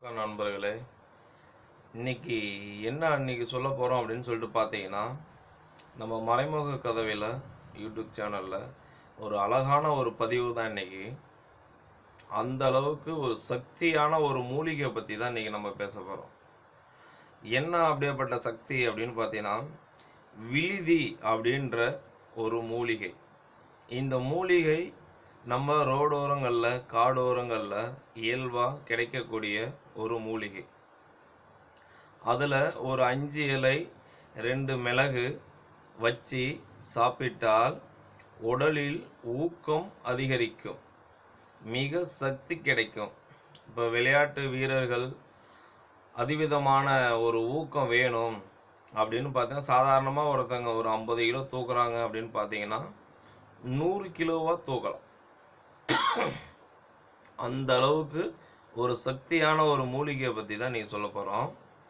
வணக்கம் நண்பர்களே இன்னைக்கு என்ன அன்னைக்கு சொல்ல போகிறோம் அப்படின்னு சொல்லிட்டு பார்த்தீங்கன்னா நம்ம மறைமுக கதவையில் யூடியூப் சேனலில் ஒரு அழகான ஒரு பதிவு தான் இன்னைக்கு அந்த அளவுக்கு ஒரு சக்தியான ஒரு மூலிகை பற்றி தான் இன்னைக்கு நம்ம பேச போகிறோம் என்ன அப்படியேப்பட்ட சக்தி அப்படின்னு பார்த்தீங்கன்னா விழுதி அப்படின்ற ஒரு மூலிகை இந்த மூலிகை நம்ம ரோடோரங்களில் காடோரங்களில் இயல்பாக கிடைக்கக்கூடிய ஒரு மூலிகை அதில் ஒரு அஞ்சு இலை ரெண்டு மிளகு வச்சு சாப்பிட்டால் உடலில் ஊக்கம் அதிகரிக்கும் மிக சக்தி கிடைக்கும் இப்போ விளையாட்டு வீரர்கள் அதிவிதமான ஒரு ஊக்கம் வேணும் அப்படின்னு பார்த்தீங்கன்னா சாதாரணமாக ஒருத்தங்க ஒரு ஐம்பது கிலோ தூக்குறாங்க அப்படின்னு பார்த்தீங்கன்னா நூறு கிலோவாக தூக்கலாம் அந்த அளவுக்கு ஒரு சக்தியான ஒரு மூலிகையை பற்றி தான் நீங்கள் சொல்ல போகிறோம்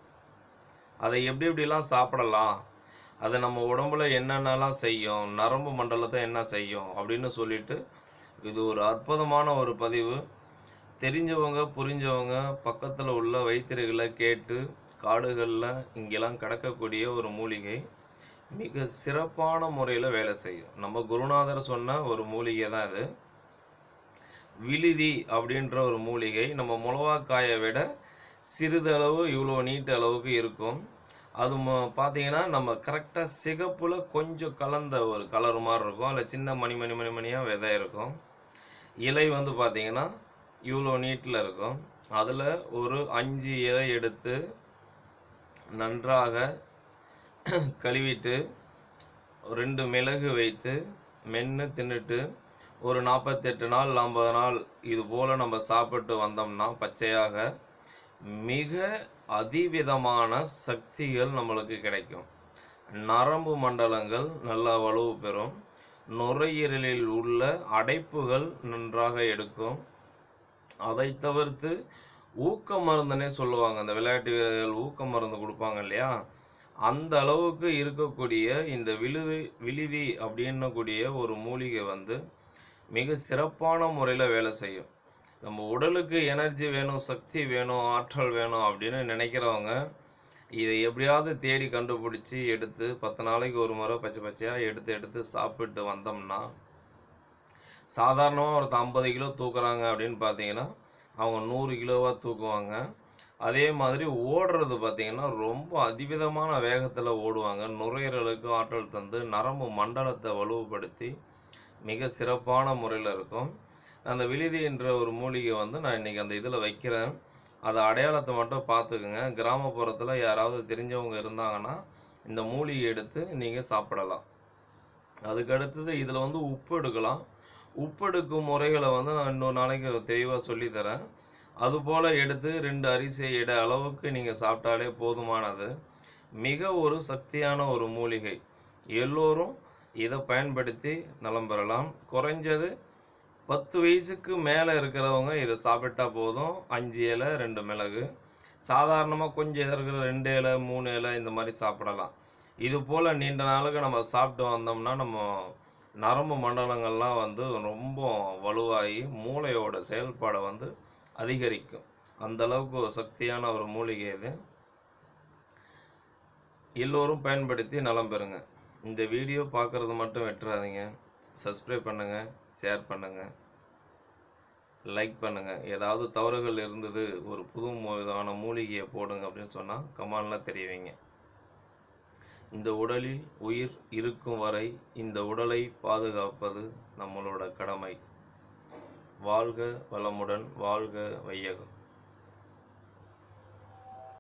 அதை எப்படி எப்படிலாம் சாப்பிடலாம் அது நம்ம உடம்புல என்னென்னலாம் செய்யும் நரம்பு மண்டலத்தை என்ன செய்யும் அப்படின்னு சொல்லிட்டு இது ஒரு அற்புதமான ஒரு பதிவு தெரிஞ்சவங்க புரிஞ்சவங்க பக்கத்தில் உள்ள வைத்தியர்களை கேட்டு காடுகளில் இங்கெல்லாம் கிடக்கக்கூடிய ஒரு மூலிகை மிக சிறப்பான முறையில் வேலை செய்யும் நம்ம குருநாதர் சொன்ன ஒரு மூலிகை தான் இது விழுதி அப்படின்ற ஒரு மூலிகை நம்ம மிளகாக்காயை விட சிறிதளவு இவ்வளோ நீட்ட அளவுக்கு இருக்கும் அது ம- பார்த்தீங்கன்னா நம்ம கரெக்டாக சிகப்புல கொஞ்சம் கலந்த ஒரு கலர் மாதிரி இருக்கும் அதில் சின்ன மணி மணி மணி மணியாக விதை இருக்கும் இலை வந்து பார்த்தீங்கன்னா இவ்வளோ நீட்டில் இருக்கும் அதில் ஒரு அஞ்சு இலை எடுத்து நன்றாக கழுவிட்டு ரெண்டு மிளகு வைத்து மென்று தின்னுட்டு ஒரு நாற்பத்தெட்டு நாள் ஐம்பது நாள் இது போல் நம்ம சாப்பிட்டு வந்தோம்னா பச்சையாக மிக அதிவிதமான சக்திகள் நம்மளுக்கு கிடைக்கும் நரம்பு மண்டலங்கள் நல்லா வலுவு பெறும் நுரையீரலில் உள்ள அடைப்புகள் நன்றாக எடுக்கும் அதை தவிர்த்து ஊக்க மருந்துனே சொல்லுவாங்க அந்த விளையாட்டு வீரர்கள் ஊக்க மருந்து கொடுப்பாங்க இல்லையா அந்த அளவுக்கு இருக்கக்கூடிய இந்த விழுது விழுதி அப்படின்னக்கூடிய ஒரு மூலிகை வந்து மிக சிறப்பான முறையில் வேலை செய்யும் நம்ம உடலுக்கு எனர்ஜி வேணும் சக்தி வேணும் ஆற்றல் வேணும் அப்படின்னு நினைக்கிறவங்க இதை எப்படியாவது தேடி கண்டுபிடிச்சி எடுத்து பத்து நாளைக்கு ஒரு முறை பச்சை பச்சையாக எடுத்து எடுத்து சாப்பிட்டு வந்தோம்னா சாதாரணமாக ஒருத்தர் ஐம்பது கிலோ தூக்குறாங்க அப்படின்னு பார்த்தீங்கன்னா அவங்க நூறு கிலோவாக தூக்குவாங்க அதே மாதிரி ஓடுறது பார்த்தீங்கன்னா ரொம்ப அதிவிதமான வேகத்தில் ஓடுவாங்க நுரையீரலுக்கு ஆற்றல் தந்து நரம்பு மண்டலத்தை வலுவுபடுத்தி மிக சிறப்பான முறையில் இருக்கும் அந்த விழுதி என்ற ஒரு மூலிகை வந்து நான் இன்றைக்கி அந்த இதில் வைக்கிறேன் அது அடையாளத்தை மட்டும் பார்த்துக்குங்க கிராமப்புறத்தில் யாராவது தெரிஞ்சவங்க இருந்தாங்கன்னா இந்த மூலிகை எடுத்து நீங்கள் சாப்பிடலாம் அதுக்கு அடுத்தது இதில் வந்து உப்பு எடுக்கலாம் உப்பு எடுக்கும் முறைகளை வந்து நான் இன்னொரு நாளைக்கு தெளிவாக சொல்லித்தரேன் அதுபோல் எடுத்து ரெண்டு அரிசி இட அளவுக்கு நீங்கள் சாப்பிட்டாலே போதுமானது மிக ஒரு சக்தியான ஒரு மூலிகை எல்லோரும் இதை பயன்படுத்தி நலம் பெறலாம் குறைஞ்சது பத்து வயசுக்கு மேலே இருக்கிறவங்க இதை சாப்பிட்டா போதும் அஞ்சு இலை ரெண்டு மிளகு சாதாரணமாக கொஞ்சம் இருக்கிற ரெண்டு இலை மூணு இலை இந்த மாதிரி சாப்பிடலாம் இது போல் நீண்ட நாளுக்கு நம்ம சாப்பிட்டு வந்தோம்னா நம்ம நரம்பு மண்டலங்கள்லாம் வந்து ரொம்ப வலுவாகி மூளையோட செயல்பாடை வந்து அதிகரிக்கும் அந்த அளவுக்கு ஒரு சக்தியான ஒரு மூலிகை இது எல்லோரும் பயன்படுத்தி நலம் பெறுங்க இந்த வீடியோ பார்க்குறது மட்டும் விட்டுறாதீங்க சப்ஸ்கிரைப் பண்ணுங்கள் ஷேர் பண்ணுங்கள் லைக் பண்ணுங்கள் ஏதாவது தவறுகள் இருந்தது ஒரு புது மு- விதமான மூலிகையை போடுங்க அப்படின்னு சொன்னால் கமாலில் தெரிவிங்க இந்த உடலில் உயிர் இருக்கும் வரை இந்த உடலை பாதுகாப்பது நம்மளோட கடமை வாழ்க வளமுடன் வாழ்க வையகம்